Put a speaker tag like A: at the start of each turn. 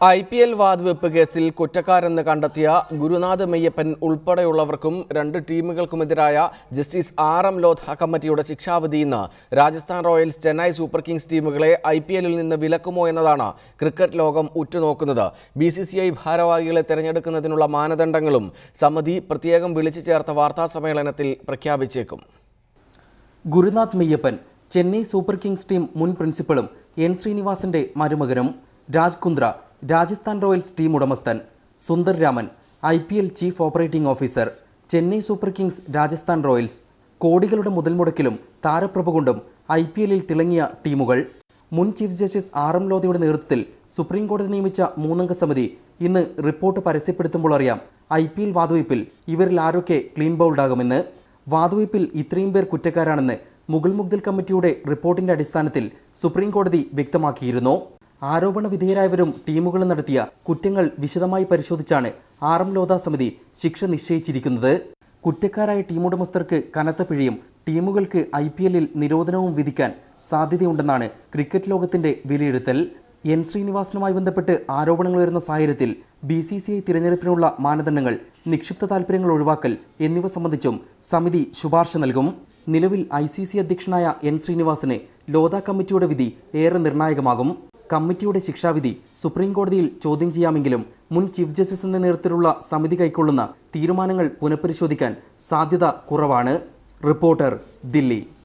A: I P L വാതുവെപ്പ് കേസിൽ കുറ്റക്കാരെന്ന് കണ്ടെത്തിയ ഗുരുനാഥ് മെയ്യപ്പൻ ഉൾപ്പെടെയുള്ളവർക്കും രണ്ട് ടീമുകൾക്കുമെതിരായ ജസ്റ്റിസ് ആർ എം ലോധ കമ്മിറ്റിയുടെ ശിക്ഷാവിധി ഇന്ന് Rajasthan Royals Chennai Super Kings ടീമുകളെ ഐ പി എല്ലിൽ നിന്ന് വിലക്കുമോ എന്നതാണ് ക്രിക്കറ്റ് ലോകം ഉറ്റുനോക്കുന്നത് ബി സി സി ഐ ഭാരവാഹികളെ തെരഞ്ഞെടുക്കുന്നതിനുള്ള മാനദണ്ഡങ്ങളും സമിതി പ്രത്യേകം വിളിച്ചു ചേർത്ത വാർത്താ സമ്മേളനത്തിൽ പ്രഖ്യാപിച്ചേക്കും
B: Gurunath Meiyappan Chennai Super Kings team മുൻ പ്രിൻസിപ്പളും എൻ ശ്രീനിവാസന്റെ മരുമകനും രാജ് കുന്ദ്ര രാജസ്ഥാൻ റോയൽസ് ടീം ഉടമസ്ഥൻ Sundar Raman I P L chief operating officer Chennai Super Kings Rajasthan Royals കോടികളുടെ മുതൽ മുടക്കിലും താരപ്രഭ കൊണ്ടും ഐ പി എല്ലിൽ തിളങ്ങിയ ടീമുകൾ മുൻ ചീഫ് ജസ്റ്റിസ് ആർ എം ലോധയുടെ നേതൃത്വത്തിൽ സുപ്രീം കോടതി നിയമിച്ച മൂന്നംഗ സമിതി ഇന്ന് റിപ്പോർട്ട് പരസ്യപ്പെടുത്തുമ്പോൾ അറിയാം ഐ പി എൽ വാതുവയ്പിൽ ഇവരിൽ ആരൊക്കെ ക്ലീൻ ബൗൾഡാകുമെന്ന് വാതുവയ്പിൽ ഇത്രയും പേർ കുറ്റക്കാരാണെന്ന് മുഗൾ മുഗ്ദൽ കമ്മിറ്റിയുടെ റിപ്പോർട്ടിന്റെ അടിസ്ഥാനത്തിൽ സുപ്രീം കോടതി വ്യക്തമാക്കിയിരുന്നു ആരോപണ വിധേയരായവരും ടീമുകളും നടത്തിയ കുറ്റങ്ങൾ വിശദമായി പരിശോധിച്ചാണ് ആർ എം ലോധ സമിതി ശിക്ഷ നിശ്ചയിച്ചിരിക്കുന്നത് കുറ്റക്കാരായ ടീമുടമസ്ഥർക്ക് കനത്ത പിഴയും ടീമുകൾക്ക് ഐ പി എല്ലിൽ നിരോധനവും വിധിക്കാൻ സാധ്യതയുണ്ടെന്നാണ് ക്രിക്കറ്റ് ലോകത്തിന്റെ വിലയിരുത്തൽ എൻ ശ്രീനിവാസനുമായി ബന്ധപ്പെട്ട് ആരോപണങ്ങൾ വരുന്ന സാഹചര്യത്തിൽ ബി സി സി ഐ തിരഞ്ഞെടുപ്പിനുള്ള മാനദണ്ഡങ്ങൾ നിക്ഷിപ്ത താൽപ്പര്യങ്ങൾ ഒഴിവാക്കൽ എന്നിവ സംബന്ധിച്ചും സമിതി ശുപാർശ നൽകും നിലവിൽ ഐ സി സി അധ്യക്ഷനായ എൻ ശ്രീനിവാസന് ലോധ കമ്മിറ്റിയുടെ വിധി ഏറെ നിർണായകമാകും കമ്മിറ്റിയുടെ ശിക്ഷാവിധി സുപ്രീം കോടതിയിൽ ചോദ്യം ചെയ്യാമെങ്കിലും മുൻ ചീഫ് ജസ്റ്റിസിന്റെ നേതൃത്വത്തിലുള്ള സമിതി കൈക്കൊള്ളുന്ന തീരുമാനങ്ങൾ പുനഃപരിശോധിക്കാൻ സാധ്യത കുറവാണ് റിപ്പോർട്ടർ ദില്ലി